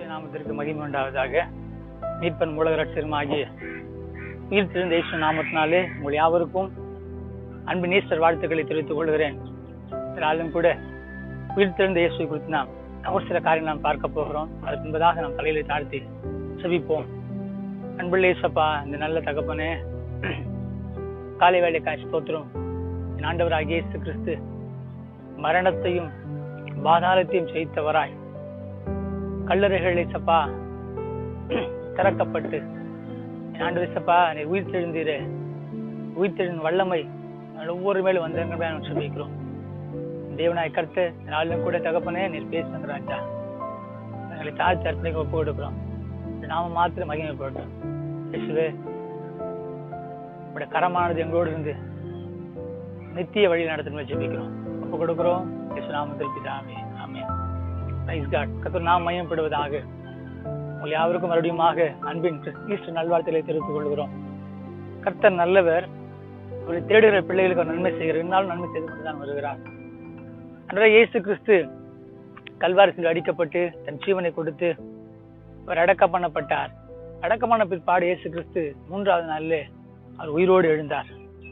நாமத்திற்கு மகிமை உண்டாவதாக மீட்பன் மூலக ரட்சருமாகிய உயிர் திறந்த இயேசு நாமத்தினாலே உங்கள் யாவருக்கும் அன்பின் ஈஸ்டர் வாழ்த்துக்களை தெரிவித்துக் கொள்கிறேன் ஆளும் கூட உயிர் திறந்த இயேசுவை குறித்து நாம் ஒரு சில காரியம் நாம் பார்க்க போகிறோம் அதற்கு முன்பதாக நாம் தலையில தாழ்த்தி செபிப்போம் அன்புள்ள இயேசப்பா இந்த நல்ல தகப்பனே காலை வேலை காட்சி ஸ்தோத்திரம் என் ஆண்டவராகிய இயேசு கிறிஸ்து மரணத்தையும் பாதாளத்தையும் ஜெயித்தவராய் கல்லறைகளை சப்பா திறக்கப்பட்டு என் ஆண்டு சப்பா நீ உயிர் தெழுந்தீரே உயிர் தெழுந்த வல்லமை ஒவ்வொரு மேலும் வந்தவங்க நாம் சொல்லிக்கிறோம் தேவனாய் கருத்து நாளும் கூட தகப்பனே நீர் பேசுங்க ராஜா எங்களை தாழ்த்தி அர்ப்பணிக்க ஒப்பு கொடுக்கிறோம் நாம மாத்திரம் மகிமைப்பட்டோம் இயேசுவே உடைய கரமானது எங்களோடு இருந்து நித்திய வழி நடத்தணும் ஜெபிக்கிறோம் ஒப்பு கொடுக்கிறோம் இயேசு நாமத்தில் பிதாவே ஆமென் பிரைஸ் காட் கர்த்தர் நாம் மையப்படுவதாக உங்கள் யாவருக்கும் மறுபடியுமாக அன்பின் ஈஸ்டர் நல்வாழ்த்துக்களை தெரிவித்துக் கொள்கிறோம் கர்த்தர் நல்லவர் அவரை தேடுகிற பிள்ளைகளுக்கு அவர் நன்மை செய்கிறார் இருந்தாலும் நன்மை செய்து கொண்டுதான் வருகிறார் அன்றைய இயேசு கிறிஸ்து கல்வாரிசில் அடிக்கப்பட்டு தன் ஜீவனை கொடுத்து அவர் அடக்கம் பண்ணப்பட்டார் அடக்கமான பிற்பாடு இயேசு கிறிஸ்து மூன்றாவது நாளில் அவர் உயிரோடு எழுந்தார்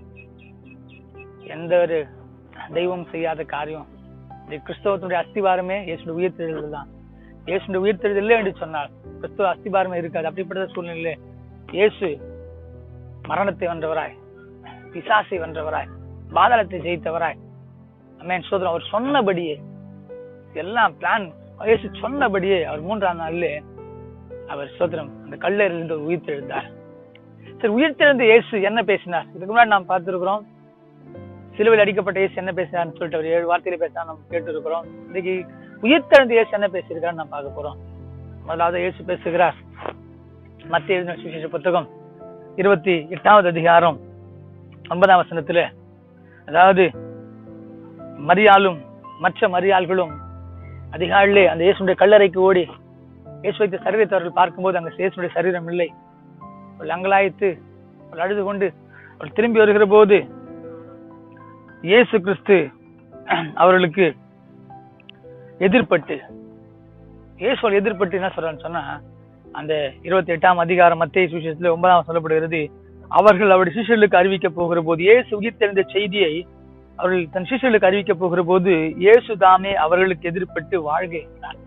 எந்த ஒரு தெய்வம் செய்யாத காரியம் இந்த கிறிஸ்தவத்தினுடைய அஸ்திவாரமே இயேசுடைய உயிர்த்தெழுதல் தான் இயேசுடைய உயிர்த்தெழுதல் இல்லை என்று சொன்னால் கிறிஸ்துவ அஸ்திவாரமே இருக்காது அப்படிப்பட்ட சூழ்நிலையிலே இயேசு மரணத்தை வென்றவராய் பிசாசை வென்றவராய் பாதாளத்தை ஜெயித்தவராய் அமேன் சோதரம் அவர் சொன்னபடியே எல்லாம் பிளான் இயேசு சொன்னபடியே அவர் மூன்றாம் நாளிலே அவர் சோதரம் அந்த கல்லறிலிருந்து உயிர்த்தெழுந்தார் சரி உயிர்த்தெழுந்த இயேசு என்ன பேசினார் இதுக்கு முன்னாடி நாம் பார்த்திருக்கிறோம் சிலுவையில் அடிக்கப்பட்ட இயேசு என்ன பேசினார்னு சொல்லிட்டு அவர் ஏழு வார்த்தையில பேச நம்ம கேட்டு இருக்கிறோம் இன்னைக்கு உயிர்த்தெழுந்த இயேசு என்ன பேசியிருக்காருன்னு நாம் பார்க்க போறோம் முதலாவது இயேசு பேசுகிறார் மத்திய எழுதின சுவிசேஷ புத்தகம் இருபத்தி எட்டாவது அதிகாரம் ஒன்பதாம் வசனத்துல அதாவது மரியாளும் மற்ற மரியாள்களும் அதிகாரிலே அந்த இயேசுடைய கல்லறைக்கு ஓடி இயேசு வைத்த சரீரத்தை அவர்கள் பார்க்கும்போது அங்க இயேசுடைய சரீரம் இல்லை அவள் அங்கலாய்த்து அவள் அழுது கொண்டு அவள் திரும்பி வருகிற போது இயேசு கிறிஸ்து அவர்களுக்கு எதிர்பட்டு இயேசுவல் எதிர்பட்டு என்ன சொல்றான்னு சொன்னா அந்த இருபத்தி எட்டாம் அதிகாரம் மத்திய சுவிசேஷத்துல ஒன்பதாம் சொல்லப்படுகிறது அவர்கள் அவருடைய சிஷியர்களுக்கு அறிவிக்க போகிற போது இயேசு உயிர் தெரிந்த செய்தியை அவர்கள் தன் சிஷியர்களுக்கு அறிவிக்க போகிற போது இயேசு தாமே அவர்களுக்கு எதிர்பட்டு வாழ்க என்றார்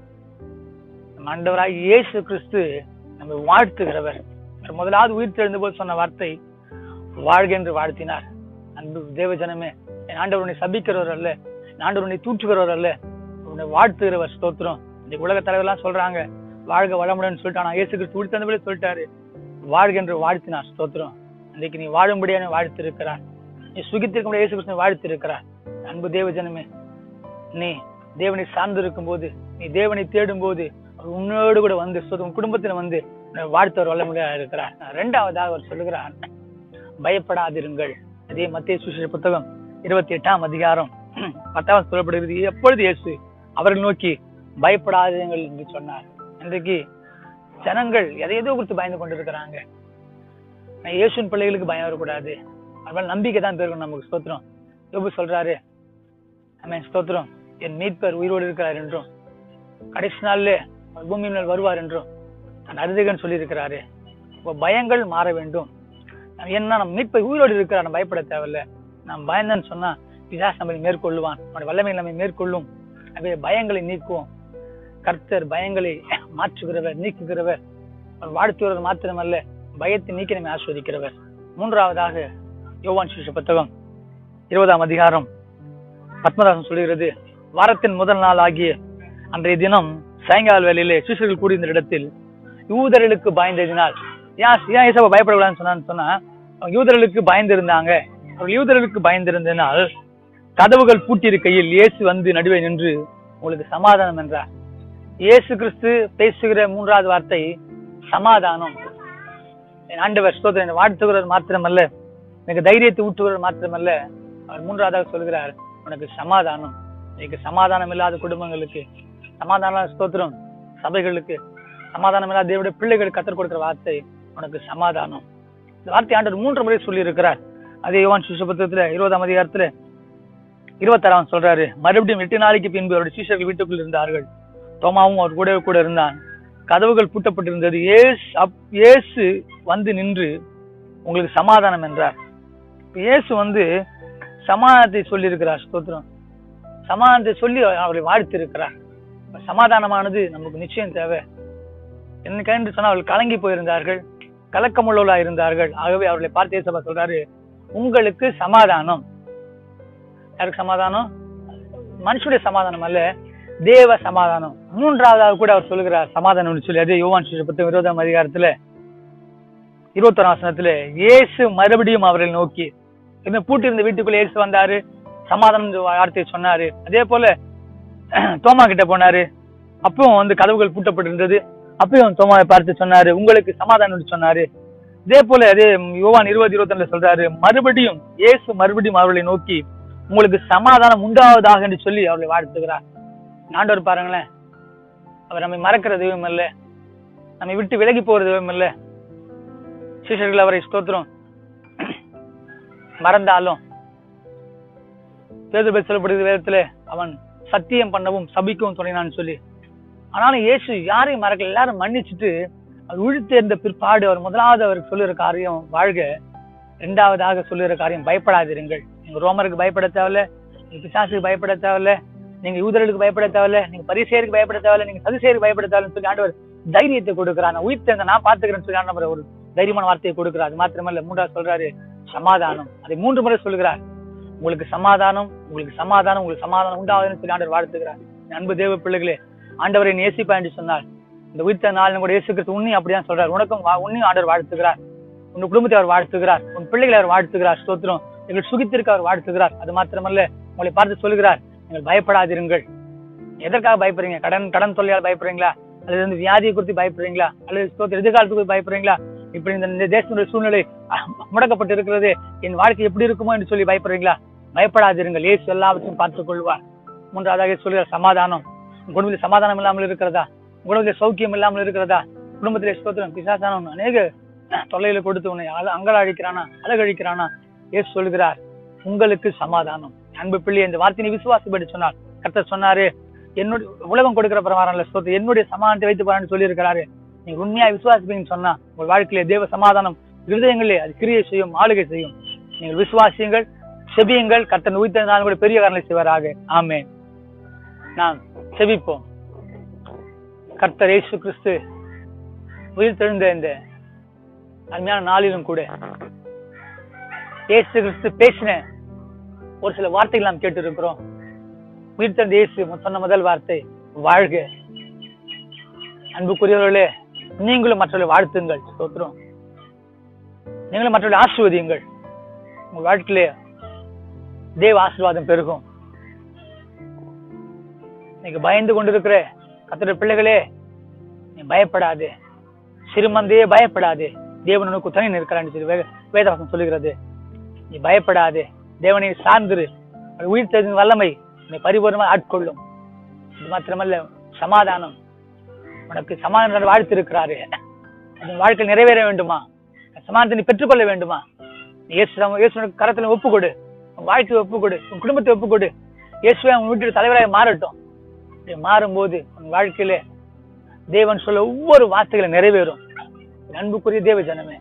ஆண்டவராய் இயேசு கிறிஸ்து நம்ம வாழ்த்துகிறவர் முதலாவது உயிர் தெரிந்த போது சொன்ன வார்த்தை வாழ்க என்று வாழ்த்தினார் அன்பு தேவ ஜனமே என் ஆண்டவர் உன்னை சபிக்கிறவர் அல்ல என் ஆண்டவர் உன்னை தூற்றுகிறவர் அல்ல உன்னை வாழ்த்துகிறவர் ஸ்தோத்திரம் இந்த உலக தலைவர்லாம் சொல்றாங்க வாழ்க வளமுடன் சொல்லிட்டு ஆனா இயேசு கிறிஸ்து உயிர் தந்தபடி சொல்லிட்டாரு வாழ்க என்று வாழ்த்தினார் ஸ்தோத்திரம் இன்றைக்கு நீ வாழும்படியான வாழ்த்து இருக்கிறார் நீ சுகித்திருக்க இயேசு கிறிஸ்து வாழ்த்து இருக்கிறார் அன்பு தேவ ஜனமே நீ தேவனை சார்ந்து இருக்கும் போது நீ தேவனை தேடும் போது அவர் உன்னோடு கூட வந்து உன் குடும்பத்துல வந்து வாழ்த்தவர் வல்லமுடியா இருக்கிறார் ரெண்டாவதாக அவர் சொல்லுகிறார் பயப்படாதிருங்கள் அதே மத்திய சுவிசேஷ புத்தகம் இருபத்தி எட்டாம் அதிகாரம் பத்தாவது சொல்லப்படுகிறது எப்பொழுது இயேசு அவர்கள் நோக்கி பயப்படாதீர்கள் என்று சொன்னார் இன்றைக்கு ஜனங்கள் எதை எதோ குறித்து பயந்து கொண்டிருக்கிறாங்க நான் இயேசுன் பிள்ளைகளுக்கு பயம் வரக்கூடாது அதனால நம்பிக்கை தான் பெருகும் நமக்கு ஸ்தோத்திரம் யோபு சொல்றாரு ஆமாம் ஸ்தோத்திரம் என் மீட்பர் உயிரோடு இருக்கிறார் என்றும் கடைசி நாள்ல பூமி மேல் வருவார் என்றும் நான் அருதகன் சொல்லியிருக்கிறாரு இப்போ பயங்கள் மாற வேண்டும் என்ன நம்ம மீட்பை உயிரோடு இருக்கிறார் நம்ம பயப்பட தேவையில்ல நாம் பயந்தேன்னு சொன்னா பிசாஸ் நம்மை மேற்கொள்ளுவான் நம்முடைய வல்லமை நம்மை மேற்கொள்ளும் அவை பயங்களை நீக்குவோம் கர்த்தர் பயங்களை மாற்றுகிறவர் நீக்குகிறவர் அவர் வாழ்த்துகிறவர் மாத்திரமல்ல பயத்தை நீக்கி நம்மை ஆஸ்வதிக்கிறவர் மூன்றாவதாக யோவான் சிஷ புத்தகம் இருபதாம் அதிகாரம் பத்மதாசன் சொல்லுகிறது வாரத்தின் முதல் நாள் ஆகிய அன்றைய தினம் சாயங்கால வேலையிலே சிஷர்கள் கூடியிருந்த இடத்தில் யூதர்களுக்கு பயந்ததினால் ஏன் ஏன் இசப்ப பயப்படக்கூடாதுன்னு சொன்னான்னு சொன்னா யூதர்களுக்கு பயந்திருந்தாங்க அவர்கள் யூதர்களுக்கு பயந்திருந்ததினால் கதவுகள் பூட்டியிருக்கையில் இயேசு வந்து நடுவே நின்று உங்களுக்கு சமாதானம் என்றார் இயேசு கிறிஸ்து பேசுகிற மூன்றாவது வார்த்தை சமாதானம் என் ஆண்டவர் ஸ்தோத்திரம் வாழ்த்துகிறவர் மாத்திரமல்ல எனக்கு தைரியத்தை ஊட்டுகிறவர் மாத்திரமல்ல அவர் மூன்றாவதாக சொல்கிறார் உனக்கு சமாதானம் இன்னைக்கு சமாதானம் இல்லாத குடும்பங்களுக்கு சமாதான ஸ்தோத்திரம் சபைகளுக்கு சமாதானம் இல்லாத தேவடைய பிள்ளைகளுக்கு கற்றுக் கொடுக்கிற வார்த்தை உனக்கு சமாதானம் இந்த வார்த்தை ஆண்டவர் மூன்று முறை சொல்லி இருக்கிறார் அதே யோவான் சுசபத்திரத்துல இருபதாம் அதிகாரத்துல இருபத்தாறாம் சொல்றாரு மறுபடியும் எட்டு நாளைக்கு பின்பு அவருடைய சீஷர்கள் வீட்டுக்குள் இருந்தார்கள் தோமாவும் அவர் கூட கூட இருந்தான் கதவுகள் பூட்டப்பட்டிருந்தது இயேசு அப்- இயேசு வந்து நின்று உங்களுக்கு சமாதானம் என்றார் இப்ப இயேசு வந்து சமாதானத்தை சொல்லி இருக்கிறார் ஸ்தோத்திரம் சமாதானத்தை சொல்லி அவரை வாழ்த்து இருக்கிறார் சமாதானமானது நமக்கு நிச்சயம் தேவை என்ன என்று சொன்னால் அவர்கள் கலங்கி போயிருந்தார்கள் கலக்கமுள்ளவர்களா இருந்தார்கள் ஆகவே அவர்களை பார்த்து இயேசப்பா சொல்றாரு உங்களுக்கு சமாதானம் யாருக்கு சமாதானம் மனுஷனுடைய சமாதானம் அல்ல தேவ சமாதானம் மூன்றாவதாக கூட அவர் சொல்லுகிறார் சமாதானம் சொல்லி அதே யோவான் சுவிசேஷம் பத்து இருபதாம் அதிகாரத்துல இருபத்தொராம் வசனத்துல இயேசு மறுபடியும் அவரை நோக்கி இந்த பூட்டி இருந்த வீட்டுக்குள்ள இயேசு வந்தாரு சமாதானம் என்ற வார்த்தையை சொன்னாரு அதே போல தோமா கிட்ட போனாரு அப்பவும் வந்து கதவுகள் பூட்டப்பட்டிருந்தது அப்பயும் தோமாவை பார்த்து சொன்னாரு உங்களுக்கு சமாதானம் என்று சொன்னாரு இதே போல அதே யோவான் இருபது இருபத்தி சொல்றாரு மறுபடியும் இயேசு மறுபடியும் அவர்களை நோக்கி உங்களுக்கு சமாதானம் உண்டாவதாக என்று சொல்லி அவர்களை வாழ்த்துகிறார் ஆண்டவர் பாருங்களேன் அவர் நம்மை மறக்கிற தெய்வம் அல்ல நம்மை விட்டு விலகி போற தெய்வம் அல்ல சீஷர்கள் அவரை ஸ்தோத்திரம் மறந்தாலும் பேதுபேர் சொல்லப்படுகிற வேதத்துல அவன் சத்தியம் பண்ணவும் சபிக்கவும் தொடங்கினான்னு சொல்லி ஆனாலும் இயேசு யாரையும் மறக்கல எல்லாரும் மன்னிச்சுட்டு அவர் உழித்தேர்ந்த பிற்பாடு அவர் முதலாவது அவருக்கு சொல்லுற காரியம் வாழ்க இரண்டாவதாக சொல்லுற காரியம் பயப்படாதிருங்கள் நீங்க ரோமருக்கு பயப்பட தேவையில்ல நீங்க பிசாசுக்கு பயப்பட தேவையில்ல நீங்க யூதர்களுக்கு பயப்பட தேவையில்ல நீங்க பரிசேருக்கு பயப்பட தேவையில்ல நீங்க சதுசேருக்கு பயப்பட தேவையில்லைன்னு சொல்லி ஆண்டவர் தைரியத்தை கொடுக்கிறார் நான் உயிர்த்தேர்ந்த நான் பாத்துக்கிறேன்னு சொல்லி ஆண்டவர் ஒரு தைரியமான வார்த்தையை கொடுக்கிறார் அது மாத்திரமல்ல மூன்றாவது சொல்றாரு சமாதானம் அதை மூன்று முறை சொல்லுகிறார் உங்களுக்கு சமாதானம் உங்களுக்கு சமாதானம் உங்களுக்கு சமாதானம் உண்டாவதுன்னு சொல்லி ஆண்டவர் வாழ்த்துக்கிறார் என் அன்பு தேவ பிள்ளைகளே ஆண்டவரை நேசிப்பா என்று சொன்னார் இந்த உயிர்த்த நாள் கூட இயேசுக்கிறது உன்னையும் அப்படிதான் சொல்றார் உனக்கும் வா- உன்னையும் ஆண்டவர் வாழ்த்துகிறார் உன் குடும்பத்தை அவர் வாழ்த்துகிறார் உன் பிள்ளைகளை அவர் வாழ்த்துகிறார் ஸ்தோத்திரம் எங்கள் சுகித்திற்கு அவர் வாழ்த்துகிறார் அது மாத்திரமல்ல உங்களை பார்த்து சொல்லுகிறார் நீங்கள் பயப்படாதிருங்கள் எதற்காக பயப்படுறீங்க கடன் கடன் தொல்லையால் பயப்படுறீங்களா அல்லது வந்து வியாதியை குறித்து பயப்படுறீங்களா அல்லது ஸ்தோத்திர எதிர்காலத்துக்கு பயப்படுறீங்களா இப்படி இந்த இந்த தேசத்துடைய சூழ்நிலை அஹ், முடக்கப்பட்டு இருக்கிறது என் வாழ்க்கை எப்படி இருக்குமோ என்று சொல்லி பயப்படுறீங்களா பயப்படாதிருங்கள் இயேசு எல்லாவற்றையும் பார்த்துக் கொள்வார் மூன்றாவதாக சொல்லுகிறார் சமாதானம் உன் குடும்பத்தில் சமாதானம் இல்லாமல் இருக்கிறதா உன் குடும்பத்தில் சௌக்கியம் இல்லாமல் இருக்கிறதா குடும்பத்திலே ஸ்தோத்திரம் பிசாசான அநேக தொல்லையில கொடுத்து உன்னை அல- அங்கலாழிக்கிறானா அழகழிக்கிறானா இயேசு சொல்கிறார் உங்களுக்கு சமாதானம் அன்பு பிள்ளை இந்த வார்த்தையை விசுவாசப்படி சொன்னார் கர்த்தர் சொன்னாரு என்னுடைய உலகம் கொடுக்கிற பிரகாரம் ஸ்தோத்திரம் என்னுடைய சமாதானத்தை வைத்து பாருன்னு சொல்லி இருக்கிறாரு நீங்க உண்மையா விசுவாசிப்பீங்கன்னு சொன்னா உங்கள் வாழ்க்கையிலே தேவ சமாதானம் இருதயங்களே அது கிரியை செய்யும் ஆளுகை செய்யும் நீங்கள் விசுவாசியுங்கள் செபியுங்கள் கர்த்தன் உயிர்த்தெழுந்தாலும் கூட பெரிய காரணங்களை செய்வாராக ஆமென் நாம் செபிப்போம் கர்த்தர் இயேசு கிறிஸ்து உயிர்த்தெழுந்த இந்த அருமையான நாளிலும் கூட இயேசு கிறிஸ்து பேசின ஒரு சில வார்த்தைகள் நாம் கேட்டு இருக்கிறோம் உயிர்த்தெழுந்த இயேசு சொன்ன முதல் வார்த்தை வாழ்க அன்புக்குரியவர்களே நீங்களும் மற்றவர்களை வாழ்த்துங்கள் ஸ்தோத்திரம் நீங்களும் மற்றவர்களை ஆசிர்வதியுங்கள் உங்கள் வாழ்க்கையிலே தேவ ஆசீர்வாதம் பெருகும் நீங்க பயந்து கொண்டிருக்கிற கத்திர பிள்ளைகளே நீ பயப்படாதே சிறுமந்தையே பயப்படாதே தேவன் உனக்கு துணை நிற்கிறான்னு சொல்லி வேத- வேதவசனம் சொல்லுகிறது நீ பயப்படாதே தேவனை சார்ந்திரு அவர் உயிர் தெரிந்த வல்லமை உன்னை பரிபூர்ணமா ஆட்கொள்ளும் இது மாத்திரமல்ல சமாதானம் உனக்கு சமாதானம் வாழ்த்து இருக்கிறாரு அது உன் வாழ்க்கை நிறைவேற வேண்டுமா சமாதானத்தை நீ பெற்றுக்கொள்ள வேண்டுமா நீ இயேசு இயேசுனுக்கு கரத்துல ஒப்பு கொடு உன் வாழ்க்கையை ஒப்பு கொடு உன் குடும்பத்தை ஒப்பு கொடு இயேசுவே உன் வீட்டு தலைவராக மாறட்டும் இப்படி மாறும்போது உன் வாழ்க்கையில தேவன் சொல்ல ஒவ்வொரு வார்த்தைகளும் நிறைவேறும் என் அன்புக்குரிய தேவ ஜனமே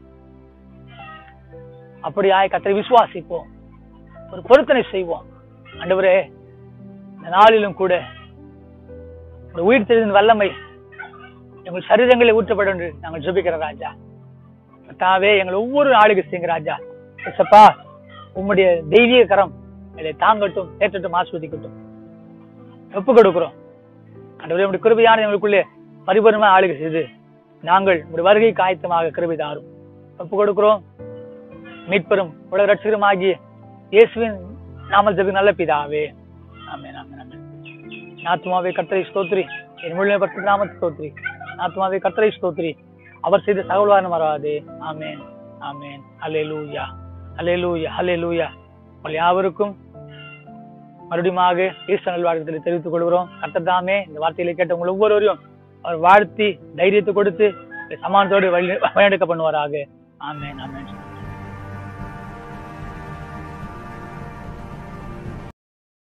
அப்படியாய் கத்தரை விசுவாசிப்போம் ஒரு பொருத்தனை செய்வோம் ஆண்டவரே இந்த நாளிலும் கூட ஒரு உயிர் தெரிந்த வல்லமை எங்கள் சரீரங்களை ஊற்றப்படும் என்று நாங்கள் ஜெபிக்கிற ராஜா கர்த்தாவே எங்கள் ஒவ்வொரு ஆளுக்கு செய்யுங்க ராஜா இயேசப்பா உம்முடைய தெய்வீக கரம் இதை தாங்கட்டும் ஏற்றட்டும் ஆஸ்வதிக்கட்டும் ஒப்பு கொடுக்கிறோம் ஆண்டவரே உடைய கிருபையான எங்களுக்குள்ளே பரிபூர்ணமா ஆளுகை செய்து நாங்கள் உடைய வருகை காயத்தமாக கிருபை தாரும் ஒப்பு கொடுக்கிறோம் மீட்பெரும் உலக ரட்சகருமாகிய இயேசுவின் நாமல் ஜெபி நல்ல பிதாவே ஆமென் ஆமென் ஆமென் நாத்துமாவே கர்த்தரை ஸ்தோத்ரி என் முழுமை பத்து நாமத்தை ஸ்தோத்ரி நாத்துமாவே கர்த்தரை ஸ்தோத்ரி அவர் செய்த சகவாரம் வராது ஆமென் ஆமென் அல்லேலூயா அல்லேலூயா அல்லேலூயா உங்கள் யாவருக்கும் மறுபடியுமாக ஈஸ்ட நல்வாழ்க்கத்தில் தெரிவித்துக் கொள்கிறோம் கர்த்தர் தாமே இந்த வார்த்தைகளை கேட்ட உங்கள் ஒவ்வொருவரையும் அவர் வாழ்த்தி தைரியத்தை கொடுத்து சமானத்தோடு வழி வழிநடக்க பண்ணுவாராக ஆமென் ஆமென்